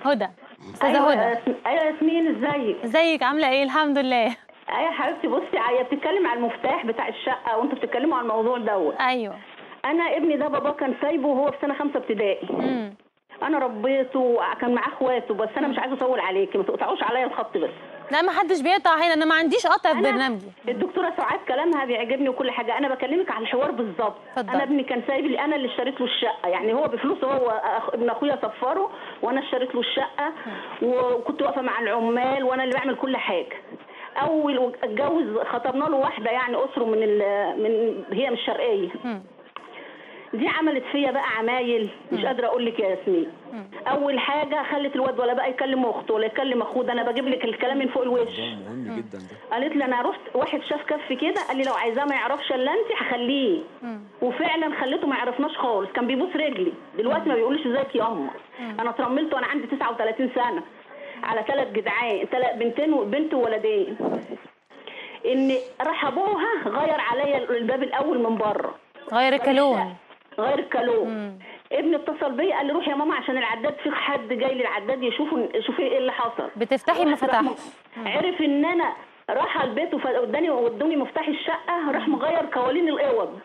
هدى استاذه ايوه هدى يا- ايوه ياسمين ازيك ازيك عامله ايه الحمد لله ايوه يا حبيبتي بصي هي بتتكلم على المفتاح بتاع الشقه وانتوا بتتكلموا على الموضوع دوت ايوه انا ابني ده بابا كان سايبه وهو في سنه خمسه ابتدائي امم انا ربيته كان معاه اخواته بس انا مش عايزه اطول عليكي ما تقطعوش عليا الخط بس لا ما حدش بيقطع هنا انا ما عنديش قطع في أنا برنامجي الدكتوره سعاد كلامها بيعجبني وكل حاجه انا بكلمك على الحوار بالظبط اتفضل. انا ابني كان سايب لي انا اللي اشتريت له الشقه يعني هو بفلوسه هو أخ- ابن اخويا صفره وانا اشتريت له الشقه وكنت واقفه مع العمال وانا اللي بعمل كل حاجه اول اتجوز خطبنا له واحده يعني اسره من ال من هي مش شرقيه مم. دي عملت فيا بقى عمايل مش قادره اقول لك يا ياسمين اول حاجه خلت الواد ولا بقى يكلم اخته ولا يكلم اخوه ده انا بجيب لك الكلام من فوق الوش موضوع مهم جدا ده قالت لي انا رحت واحد شاف كف كده قال لي لو عايزاه ما يعرفش الا انت هخليه وفعلا خليته ما يعرفناش خالص كان بيبوس رجلي دلوقتي ما بيقولش ازيك يا اما انا اترملت وانا عندي 39 سنه على ثلاث جدعان ثلاث بنتين وبنت وولدين ان راح ابوها غير عليا الباب الاول من بره غير الكالون غير الكالون ابني اتصل بيا قال لي روح يا ماما عشان العداد في حد جاي للعداد يشوفوا شوفي ايه اللي حصل بتفتحي رحت مفاتيح راح م- عرف ان انا راح البيت واداني وادوني مفتاح الشقه راح مغير كوالين الاوض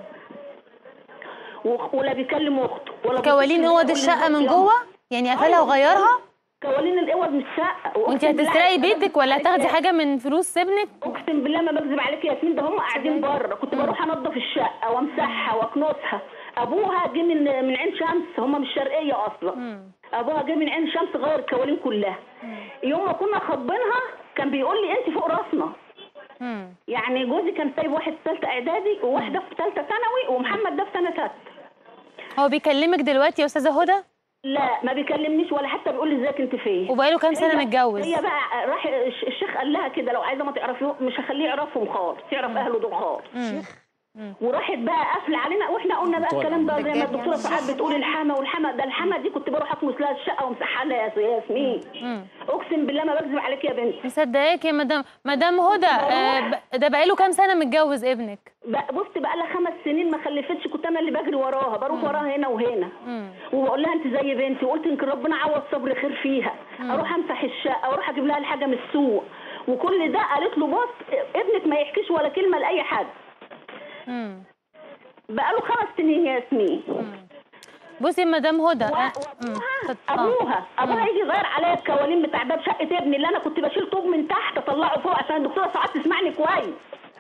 و- ولا بيكلم اخته ولا كوالين بيتصل اوض بيا الشقه يقول لي من ازيك يا جوه أما. يعني قفلها أيوة. وغيرها كوالين الاوض مش شقه وانت وأقسم بالله هتسرقي ما بكذب بيتك ولا عليك تاخدي يا- حاجه من فلوس ابنك اقسم بالله ما بكذب عليك يا ياسمين ده هم قاعدين بره كنت بروح انضف الشقه وامسحها واكنسها ابوها جه من من عين شمس هم مش شرقيه اصلا ابوها جه من عين شمس غير الكوالين كلها يوم ما كنا خاطبينها كان بيقول لي انت فوق راسنا مم. يعني جوزي كان سايب واحد في ثالثه اعدادي وواحده في ثالثه ثانوي ومحمد ده في سنه ثالثه هو بيكلمك دلوقتي يا استاذه هدى لا ما بيكلمنيش ولا حتى بيقول لي ازيك انت فين وبقاله كام سنه هي- متجوز هي بقى راح الش- الشيخ قال لها كده لو عايزه ما تعرفيه مش هخليه يعرفهم خالص يعرف اهله دول خالص شيخ وراحت بقى قافله علينا واحنا قلنا بقى طالع. الكلام ده زي ما بجد الدكتوره يعني؟ ساعات بتقول الحما والحما ده الحما دي كنت بروح اكنس لها الشقه وامسحها لها يا ياسمين اقسم بالله ما بكذب عليك يا بنتي مصدقاك يا مدام مدام هدى آه ب- ده بقاله كام سنه متجوز ابنك بقى- بص بقى لها خمس سنين ما خلفتش كنت انا اللي بجري وراها بروح وراها هنا وهنا وبقول لها انت زي بنتي وقلت يمكن ربنا عوض صبر خير فيها اروح امسح الشقه واروح اجيب لها الحاجه من السوق وكل ده قالت له بص ابنك ما يحكيش ولا كلمه لاي حد مم. بقى له خمس سنين يا ياسمين بصي يا مدام هدى و- آه، مم. وابوها اتفضل. آه. ابوها ابوها يجي يغير عليا الكوالين بتاع باب شقه ابني اللي انا كنت بشيل طوب من تحت اطلعه فوق عشان الدكتوره ساعات تسمعني كويس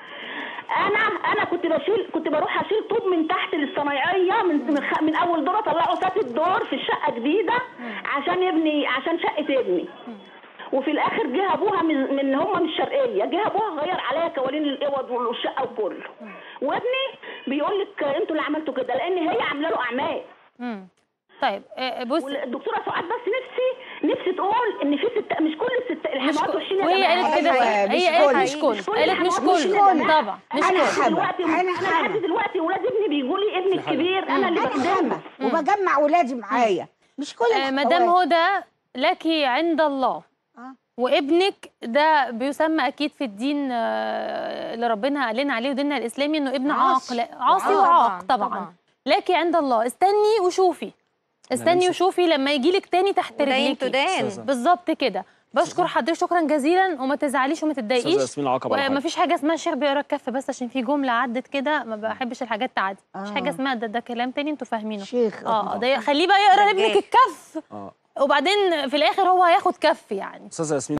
انا انا كنت بشيل كنت بروح اشيل طوب من تحت للصنايعيه من من, خ- من اول دور اطلعه سات الدور في الشقه جديده عشان ابني عشان شقه ابني وفي الاخر جه ابوها من, من هم مش شرقيه جه ابوها غير عليا كوالين الاوض والشقه وكله وابني بيقول لك انتوا اللي عملتوا كده لان هي عامله له اعمال مم. طيب آه، بصي والدكتوره سعاد بس نفسي نفسي تقول ان في ست مش كل الست مش الحموات كل وحشين يا وهي جماعة. قالت كده أيوة، مش هي قالت كل. مش كل مش كل قالت مش الحموات كل وحشين يا جماعة. طبعا مش انا أنا لحد حما. دلوقتي أنا انا لحد حما. دلوقتي ولاد ابني بيقولوا لي ابني الكبير انا اللي انا بخدمه حما وبجمع ولادي معايا مش كل آه، مدام الأخوات. هدى لك عند الله آه. وابنك ده بيسمى اكيد في الدين آه، اللي ربنا قال لنا عليه وديننا الاسلامي انه ابن عاصي. عاق لا، عاصي وعاق. وعاق طبعا, طبعاً. لك عند الله استني وشوفي استني نشوف. وشوفي لما يجي لك تاني تحت ودين رجليكي تدان أستاذة. بالظبط كده بشكر حضرتك شكرا جزيلا وما تزعليش وما استاذه تتضايقيش ياسمين العقبه على وما حاجة. فيش حاجه اسمها الشيخ بيقرا الكف بس عشان في جمله عدت كده ما بحبش الحاجات تعدي مش آه. حاجه اسمها ده ده كلام تاني انتوا فاهمينه شيخ اه ده خليه بقى يقرا لابنك دجاج. الكف اه وبعدين في الاخر هو هياخد كف يعني استاذه ياسمين